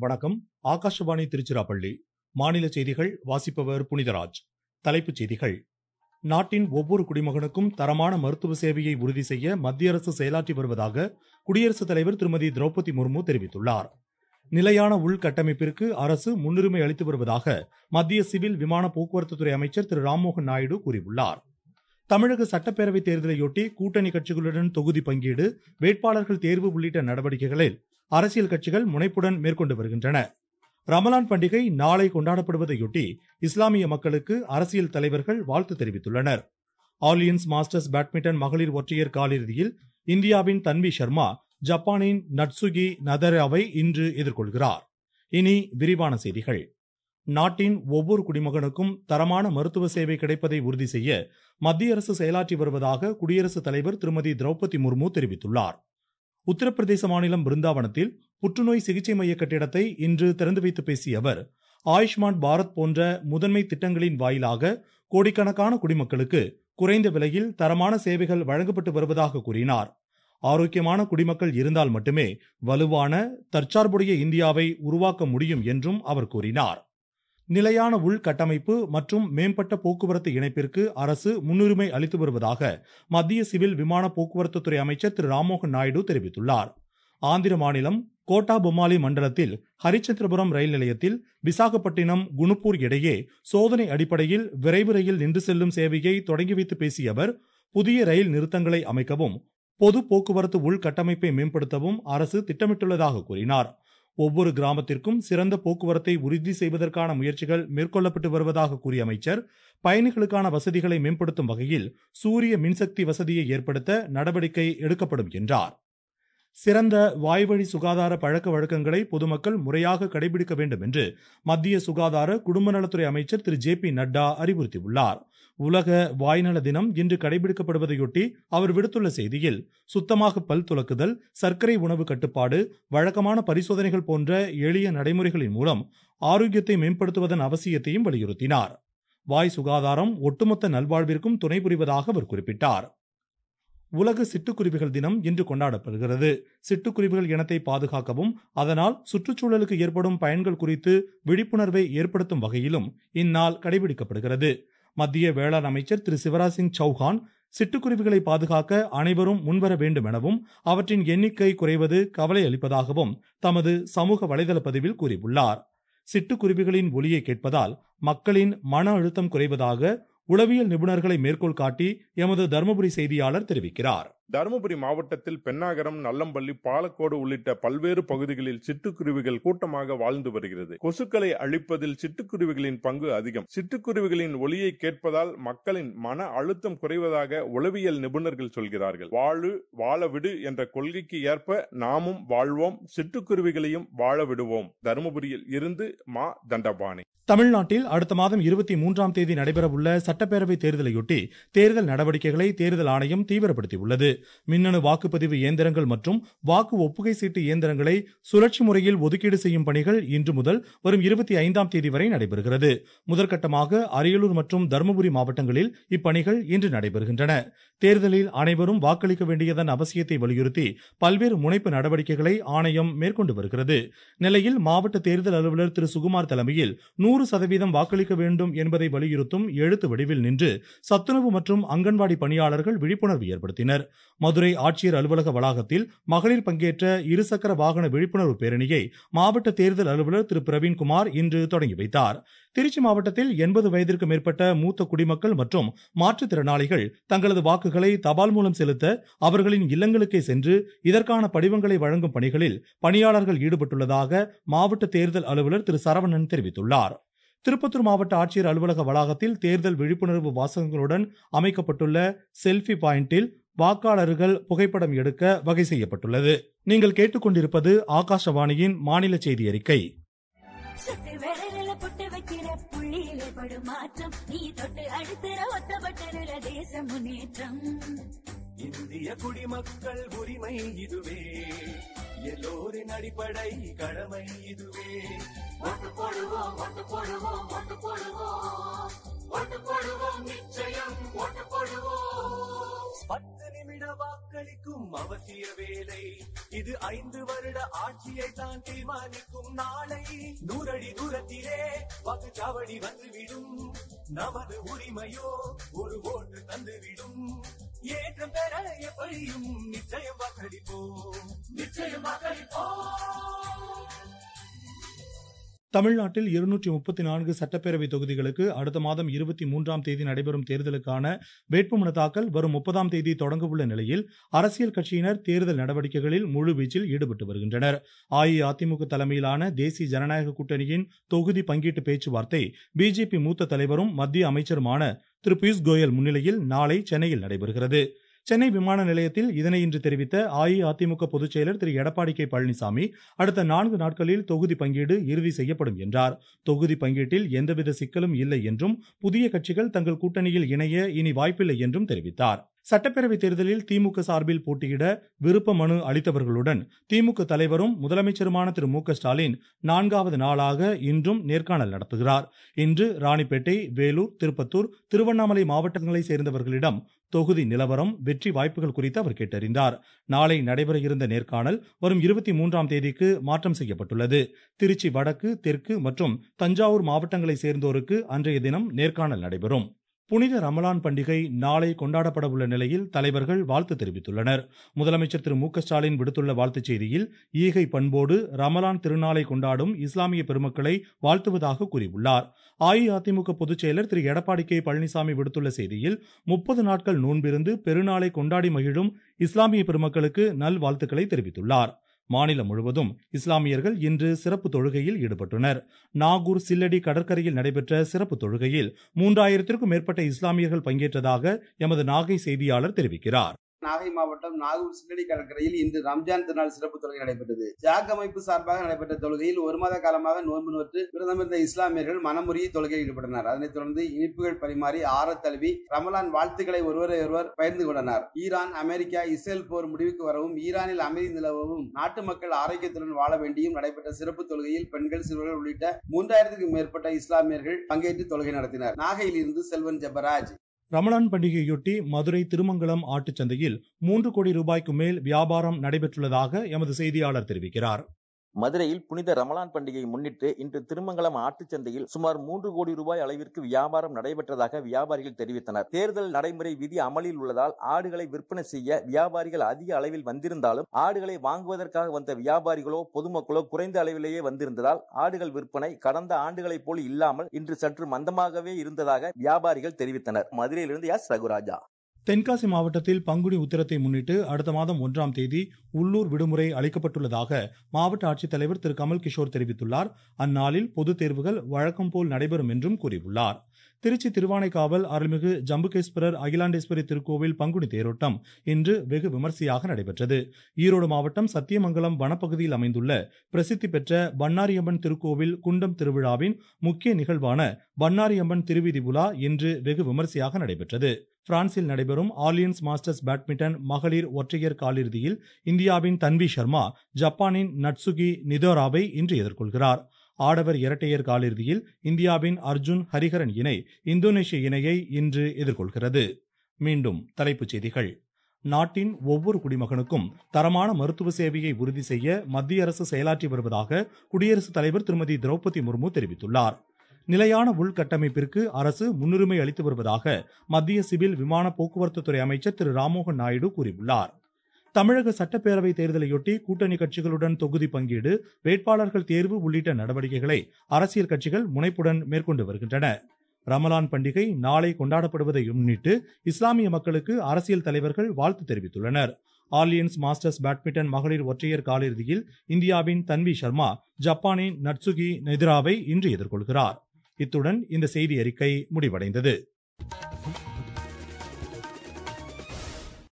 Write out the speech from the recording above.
வணக்கம் ஆகாஷவாணி திருச்சிராப்பள்ளி மாநில செய்திகள் வாசிப்பவர் புனிதராஜ் தலைப்புச் செய்திகள் நாட்டின் ஒவ்வொரு குடிமகனுக்கும் தரமான மருத்துவ சேவையை உறுதி செய்ய மத்திய அரசு செயலாற்றி வருவதாக குடியரசுத் தலைவர் திருமதி திரௌபதி முர்மு தெரிவித்துள்ளார் நிலையான உள்கட்டமைப்பிற்கு அரசு முன்னுரிமை அளித்து வருவதாக மத்திய சிவில் விமான போக்குவரத்துத்துறை அமைச்சர் திரு ராம்மோகன் நாயுடு கூறியுள்ளார் தமிழக சட்டப்பேரவைத் தேர்தலையொட்டி கூட்டணி கட்சிகளுடன் தொகுதி பங்கீடு வேட்பாளர்கள் தேர்வு உள்ளிட்ட நடவடிக்கைகளில் அரசியல் கட்சிகள் முனைப்புடன் மேற்கொண்டு வருகின்றன ரமலான் பண்டிகை நாளை கொண்டாடப்படுவதையொட்டி இஸ்லாமிய மக்களுக்கு அரசியல் தலைவர்கள் வாழ்த்து தெரிவித்துள்ளனர் ஆர்லியன்ஸ் மாஸ்டர்ஸ் பேட்மிண்டன் மகளிர் ஒற்றையர் காலிறுதியில் இந்தியாவின் தன்வி சர்மா ஜப்பானின் நட்சுகி நதராவை இன்று எதிர்கொள்கிறார் இனி விரிவான செய்திகள் நாட்டின் ஒவ்வொரு குடிமகனுக்கும் தரமான மருத்துவ சேவை கிடைப்பதை உறுதி செய்ய மத்திய அரசு செயலாற்றி வருவதாக குடியரசுத் தலைவர் திருமதி திரௌபதி முர்மு தெரிவித்துள்ளார் உத்தரப்பிரதேச மாநிலம் பிருந்தாவனத்தில் புற்றுநோய் சிகிச்சை மைய கட்டிடத்தை இன்று திறந்து வைத்து பேசிய அவர் ஆயுஷ்மான் பாரத் போன்ற முதன்மை திட்டங்களின் வாயிலாக கோடிக்கணக்கான குடிமக்களுக்கு குறைந்த விலையில் தரமான சேவைகள் வழங்கப்பட்டு வருவதாக கூறினார் ஆரோக்கியமான குடிமக்கள் இருந்தால் மட்டுமே வலுவான தற்சார்புடைய இந்தியாவை உருவாக்க முடியும் என்றும் அவர் கூறினார் நிலையான உள்கட்டமைப்பு மற்றும் மேம்பட்ட போக்குவரத்து இணைப்பிற்கு அரசு முன்னுரிமை அளித்து வருவதாக மத்திய சிவில் விமான போக்குவரத்துத்துறை அமைச்சர் திரு ராம்மோகன் நாயுடு தெரிவித்துள்ளார் ஆந்திர மாநிலம் கோட்டா பொம்மாலி மண்டலத்தில் ஹரிச்சந்திரபுரம் ரயில் நிலையத்தில் விசாகப்பட்டினம் குணுப்பூர் இடையே சோதனை அடிப்படையில் விரைவு ரயில் நின்று செல்லும் சேவையை தொடங்கி வைத்து பேசிய அவர் புதிய ரயில் நிறுத்தங்களை அமைக்கவும் பொது போக்குவரத்து உள்கட்டமைப்பை மேம்படுத்தவும் அரசு திட்டமிட்டுள்ளதாக கூறினார் ஒவ்வொரு கிராமத்திற்கும் சிறந்த போக்குவரத்தை உறுதி செய்வதற்கான முயற்சிகள் மேற்கொள்ளப்பட்டு வருவதாக கூறிய அமைச்சர் பயணிகளுக்கான வசதிகளை மேம்படுத்தும் வகையில் சூரிய மின்சக்தி வசதியை ஏற்படுத்த நடவடிக்கை எடுக்கப்படும் என்றார் சிறந்த வாய்வழி சுகாதார பழக்க வழக்கங்களை பொதுமக்கள் முறையாக கடைபிடிக்க வேண்டும் என்று மத்திய சுகாதார குடும்ப நலத்துறை அமைச்சர் திரு ஜே பி நட்டா அறிவுறுத்தியுள்ளார் உலக வாய்நல தினம் இன்று கடைபிடிக்கப்படுவதையொட்டி அவர் விடுத்துள்ள செய்தியில் சுத்தமாக பல் துலக்குதல் சர்க்கரை உணவு கட்டுப்பாடு வழக்கமான பரிசோதனைகள் போன்ற எளிய நடைமுறைகளின் மூலம் ஆரோக்கியத்தை மேம்படுத்துவதன் அவசியத்தையும் வலியுறுத்தினார் வாய் சுகாதாரம் ஒட்டுமொத்த நல்வாழ்விற்கும் துணை புரிவதாக அவர் குறிப்பிட்டார் உலக சிட்டுக்குருவிகள் தினம் இன்று கொண்டாடப்படுகிறது சிட்டுக்குருவிகள் இனத்தை பாதுகாக்கவும் அதனால் சுற்றுச்சூழலுக்கு ஏற்படும் பயன்கள் குறித்து விழிப்புணர்வை ஏற்படுத்தும் வகையிலும் இந்நாள் கடைபிடிக்கப்படுகிறது மத்திய வேளாண் அமைச்சர் திரு சிவராஜ் சிங் சௌஹான் சிட்டுக்குருவிகளை பாதுகாக்க அனைவரும் முன்வர வேண்டும் எனவும் அவற்றின் எண்ணிக்கை குறைவது கவலை அளிப்பதாகவும் தமது சமூக வலைதள பதிவில் கூறியுள்ளார் சிட்டுக்குருவிகளின் ஒலியை கேட்பதால் மக்களின் மன அழுத்தம் குறைவதாக உளவியல் நிபுணர்களை மேற்கோள் காட்டி எமது தருமபுரி செய்தியாளர் தெரிவிக்கிறார் தருமபுரி மாவட்டத்தில் பெண்ணாகரம் நல்லம்பள்ளி பாலக்கோடு உள்ளிட்ட பல்வேறு பகுதிகளில் சிட்டுக்குருவிகள் கூட்டமாக வாழ்ந்து வருகிறது கொசுக்களை அழிப்பதில் சிட்டுக்குருவிகளின் பங்கு அதிகம் சிட்டுக்குருவிகளின் ஒலியை கேட்பதால் மக்களின் மன அழுத்தம் குறைவதாக உளவியல் நிபுணர்கள் சொல்கிறார்கள் வாழு வாழ விடு என்ற கொள்கைக்கு ஏற்ப நாமும் வாழ்வோம் சிட்டுக்குருவிகளையும் வாழ விடுவோம் தருமபுரியில் இருந்து மா தண்டபாணி தமிழ்நாட்டில் அடுத்த மாதம் இருபத்தி மூன்றாம் தேதி நடைபெறவுள்ள சட்டப்பேரவை தேர்தலையொட்டி தேர்தல் நடவடிக்கைகளை தேர்தல் ஆணையம் தீவிரப்படுத்தியுள்ளது மின்னணு வாக்குப்பதிவு இயந்திரங்கள் மற்றும் வாக்கு ஒப்புகை சீட்டு இயந்திரங்களை சுழற்சி முறையில் ஒதுக்கீடு செய்யும் பணிகள் இன்று முதல் வரும் இருபத்தி ஐந்தாம் தேதி வரை நடைபெறுகிறது முதற்கட்டமாக அரியலூர் மற்றும் தருமபுரி மாவட்டங்களில் இப்பணிகள் இன்று நடைபெறுகின்றன தேர்தலில் அனைவரும் வாக்களிக்க வேண்டியதன் அவசியத்தை வலியுறுத்தி பல்வேறு முனைப்பு நடவடிக்கைகளை ஆணையம் மேற்கொண்டு வருகிறது நிலையில் மாவட்ட தேர்தல் அலுவலர் திரு சுகுமார் தலைமையில் நூறு சதவீதம் வாக்களிக்க வேண்டும் என்பதை வலியுறுத்தும் எழுத்து வடிவில் நின்று சத்துணவு மற்றும் அங்கன்வாடி பணியாளர்கள் விழிப்புணர்வு ஏற்படுத்தினர் மதுரை ஆட்சியர் அலுவலக வளாகத்தில் மகளிர் பங்கேற்ற இருசக்கர வாகன விழிப்புணர்வு பேரணியை மாவட்ட தேர்தல் அலுவலர் திரு பிரவீன்குமார் இன்று தொடங்கி வைத்தார் திருச்சி மாவட்டத்தில் எண்பது வயதிற்கு மேற்பட்ட மூத்த குடிமக்கள் மற்றும் மாற்றுத்திறனாளிகள் தங்களது வாக்குகளை தபால் மூலம் செலுத்த அவர்களின் இல்லங்களுக்கே சென்று இதற்கான படிவங்களை வழங்கும் பணிகளில் பணியாளர்கள் ஈடுபட்டுள்ளதாக மாவட்ட தேர்தல் அலுவலர் திரு சரவணன் தெரிவித்துள்ளார் திருப்பத்தூர் மாவட்ட ஆட்சியர் அலுவலக வளாகத்தில் தேர்தல் விழிப்புணர்வு வாசகங்களுடன் அமைக்கப்பட்டுள்ள செல்ஃபி பாயிண்டில் வாக்காளர்கள் புகைப்படம் எடுக்க வகை செய்யப்பட்டுள்ளது நீங்கள் கேட்டுக்கொண்டிருப்பது ஆகாஷவாணியின் மாநில செய்தி அறிக்கை சுத்தி விரலில புட்டு வைக்கிற புள்ளியிலே படும் மாற்றம் நீ தொட்டு அழுத்துற ஒத்த பட்டனில தேச முன்னேற்றம் இந்திய குடிமக்கள் உரிமை இதுவே எல்லோரின் அடிப்படை கடமை இதுவே ஓட்டு போடுவோம் ஓட்டு போடுவோம் ஓட்டு போடுவோம் ஓட்டு போடுவோம் நிச்சயம் ஓட்டு போடுவோம் பத்து நிமிட வாக்களிக்கும் அவசிய வேலை இது ஐந்து வருட ஆட்சியை தான் தீர்மானிக்கும் நாளை நூறடி தூரத்திலே வாக்குச்சாவடி வந்துவிடும் நமது உரிமையோ ஒரு ஓட்டு தந்துவிடும் ஏற்றம் பெற எப்படியும் நிச்சயம் வாக்களிப்போம் நிச்சயம் வாக்களிப்போம் தமிழ்நாட்டில் இருநூற்றி முப்பத்தி நான்கு சட்டப்பேரவை தொகுதிகளுக்கு அடுத்த மாதம் இருபத்தி மூன்றாம் தேதி நடைபெறும் தேர்தலுக்கான வேட்புமனு தாக்கல் வரும் முப்பதாம் தேதி தொடங்கவுள்ள நிலையில் அரசியல் கட்சியினர் தேர்தல் நடவடிக்கைகளில் முழுவீச்சில் ஈடுபட்டு வருகின்றனர் அஇஅதிமுக தலைமையிலான தேசிய ஜனநாயக கூட்டணியின் தொகுதி பங்கீட்டு பேச்சுவார்த்தை பிஜேபி மூத்த தலைவரும் மத்திய அமைச்சருமான திரு பியூஷ் கோயல் முன்னிலையில் நாளை சென்னையில் நடைபெறுகிறது சென்னை விமான நிலையத்தில் இதனை இன்று தெரிவித்த அஇஅதிமுக பொதுச் செயலர் திரு எடப்பாடி கே பழனிசாமி அடுத்த நான்கு நாட்களில் தொகுதி பங்கீடு இறுதி செய்யப்படும் என்றார் தொகுதி பங்கீட்டில் எந்தவித சிக்கலும் இல்லை என்றும் புதிய கட்சிகள் தங்கள் கூட்டணியில் இணைய இனி வாய்ப்பில்லை என்றும் தெரிவித்தார் சட்டப்பேரவை தேர்தலில் திமுக சார்பில் போட்டியிட விருப்ப மனு அளித்தவர்களுடன் திமுக தலைவரும் முதலமைச்சருமான திரு மு க ஸ்டாலின் நான்காவது நாளாக இன்றும் நேர்காணல் நடத்துகிறார் இன்று ராணிப்பேட்டை வேலூர் திருப்பத்தூர் திருவண்ணாமலை மாவட்டங்களைச் சேர்ந்தவர்களிடம் தொகுதி நிலவரம் வெற்றி வாய்ப்புகள் குறித்து அவர் கேட்டறிந்தார் நாளை நடைபெற இருந்த நேர்காணல் வரும் இருபத்தி மூன்றாம் தேதிக்கு மாற்றம் செய்யப்பட்டுள்ளது திருச்சி வடக்கு தெற்கு மற்றும் தஞ்சாவூர் மாவட்டங்களைச் சேர்ந்தோருக்கு அன்றைய தினம் நேர்காணல் நடைபெறும் புனித ரமலான் பண்டிகை நாளை கொண்டாடப்பட உள்ள நிலையில் தலைவர்கள் வாழ்த்து தெரிவித்துள்ளனர் முதலமைச்சர் திரு மு க ஸ்டாலின் விடுத்துள்ள வாழ்த்துச் செய்தியில் ஈகை பண்போடு ரமலான் திருநாளை கொண்டாடும் இஸ்லாமிய பெருமக்களை வாழ்த்துவதாக கூறியுள்ளார் அஇஅதிமுக பொதுச் செயலர் திரு எடப்பாடி கே பழனிசாமி விடுத்துள்ள செய்தியில் முப்பது நாட்கள் நோன்பிருந்து பெருநாளை கொண்டாடி மகிழும் இஸ்லாமிய பெருமக்களுக்கு நல்வாழ்த்துக்களை தெரிவித்துள்ளார் மாநிலம் முழுவதும் இஸ்லாமியர்கள் இன்று சிறப்பு தொழுகையில் ஈடுபட்டனர் நாகூர் சில்லடி கடற்கரையில் நடைபெற்ற சிறப்பு தொழுகையில் மூன்றாயிரத்திற்கும் மேற்பட்ட இஸ்லாமியர்கள் பங்கேற்றதாக எமது நாகை செய்தியாளர் தெரிவிக்கிறார் நாகை மாவட்டம் நாகூர் சில்லடி கடற்கரையில் இன்று ரம்ஜான் திருநாள் சிறப்பு தொழுகை நடைபெற்றது ஜாக் அமைப்பு சார்பாக நடைபெற்ற தொழுகையில் ஒரு மாத காலமாக நோன்பு நோற்று விரதமிருந்த இஸ்லாமியர்கள் மனமுறிய தொழுகையில் ஈடுபட்டனர் அதனைத் தொடர்ந்து இனிப்புகள் பரிமாறி ஆற தழுவி ரமலான் வாழ்த்துக்களை ஒருவரை ஒருவர் பகிர்ந்து கொண்டனர் ஈரான் அமெரிக்கா இஸ்ரேல் போர் முடிவுக்கு வரவும் ஈரானில் அமைதி நிலவவும் நாட்டு மக்கள் ஆரோக்கியத்துடன் வாழ வேண்டியும் நடைபெற்ற சிறப்பு தொழுகையில் பெண்கள் சிறுவர்கள் உள்ளிட்ட மூன்றாயிரத்துக்கும் மேற்பட்ட இஸ்லாமியர்கள் பங்கேற்று தொழுகை நடத்தினர் நாகையில் இருந்து செல்வன் ஜெபராஜ் ரமலான் பண்டிகையொட்டி மதுரை திருமங்கலம் ஆட்டுச் சந்தையில் மூன்று கோடி ரூபாய்க்கு மேல் வியாபாரம் நடைபெற்றுள்ளதாக எமது செய்தியாளர் தெரிவிக்கிறார் மதுரையில் புனித ரமலான் பண்டிகையை முன்னிட்டு இன்று திருமங்கலம் ஆட்டுச் சந்தையில் சுமார் மூன்று கோடி ரூபாய் அளவிற்கு வியாபாரம் நடைபெற்றதாக வியாபாரிகள் தெரிவித்தனர் தேர்தல் நடைமுறை விதி அமலில் உள்ளதால் ஆடுகளை விற்பனை செய்ய வியாபாரிகள் அதிக அளவில் வந்திருந்தாலும் ஆடுகளை வாங்குவதற்காக வந்த வியாபாரிகளோ பொதுமக்களோ குறைந்த அளவிலேயே வந்திருந்ததால் ஆடுகள் விற்பனை கடந்த ஆண்டுகளைப் போல் இல்லாமல் இன்று சற்று மந்தமாகவே இருந்ததாக வியாபாரிகள் தெரிவித்தனர் மதுரையிலிருந்து எஸ் ரகுராஜா தென்காசி மாவட்டத்தில் பங்குனி உத்திரத்தை முன்னிட்டு அடுத்த மாதம் ஒன்றாம் தேதி உள்ளூர் விடுமுறை அளிக்கப்பட்டுள்ளதாக மாவட்ட ஆட்சித்தலைவர் திரு கமல் கிஷோர் தெரிவித்துள்ளார் அந்நாளில் பொதுத் தேர்வுகள் வழக்கம் போல் நடைபெறும் என்றும் கூறியுள்ளார் திருச்சி திருவானைக்காவல் அருள்மிகு ஜம்புகேஸ்வரர் அகிலாண்டேஸ்வரி திருக்கோவில் பங்குனி தேரோட்டம் இன்று வெகு விமர்சையாக நடைபெற்றது ஈரோடு மாவட்டம் சத்தியமங்கலம் வனப்பகுதியில் அமைந்துள்ள பிரசித்தி பெற்ற பன்னாரியம்மன் திருக்கோவில் குண்டம் திருவிழாவின் முக்கிய நிகழ்வான பன்னாரியம்மன் திருவிதி உலா இன்று வெகு விமர்சையாக நடைபெற்றது பிரான்சில் நடைபெறும் ஆர்லியன்ஸ் மாஸ்டர்ஸ் பேட்மிண்டன் மகளிர் ஒற்றையர் காலிறுதியில் இந்தியாவின் தன்வி சர்மா ஜப்பானின் நட்சுகி நிதோராவை இன்று எதிர்கொள்கிறார் ஆடவர் இரட்டையர் காலிறுதியில் இந்தியாவின் அர்ஜுன் ஹரிஹரன் இணை இந்தோனேஷிய இணையை இன்று எதிர்கொள்கிறது மீண்டும் தலைப்புச் செய்திகள் நாட்டின் ஒவ்வொரு குடிமகனுக்கும் தரமான மருத்துவ சேவையை உறுதி செய்ய மத்திய அரசு செயலாற்றி வருவதாக குடியரசுத் தலைவர் திருமதி திரௌபதி முர்மு தெரிவித்துள்ளார் நிலையான உள்கட்டமைப்பிற்கு அரசு முன்னுரிமை அளித்து வருவதாக மத்திய சிவில் விமான போக்குவரத்து துறை அமைச்சர் திரு ராம்மோகன் நாயுடு கூறியுள்ளார் தமிழக சட்டப்பேரவை தேர்தலையொட்டி கூட்டணி கட்சிகளுடன் தொகுதி பங்கீடு வேட்பாளர்கள் தேர்வு உள்ளிட்ட நடவடிக்கைகளை அரசியல் கட்சிகள் முனைப்புடன் மேற்கொண்டு வருகின்றன ரமலான் பண்டிகை நாளை கொண்டாடப்படுவதை முன்னிட்டு இஸ்லாமிய மக்களுக்கு அரசியல் தலைவர்கள் வாழ்த்து தெரிவித்துள்ளனர் ஆர்லியன்ஸ் மாஸ்டர்ஸ் பேட்மிண்டன் மகளிர் ஒற்றையர் காலிறுதியில் இந்தியாவின் தன்வி சர்மா ஜப்பானின் நட்சுகி நெதிராவை இன்று எதிர்கொள்கிறார் இத்துடன் இந்த செய்தி அறிக்கை முடிவடைந்தது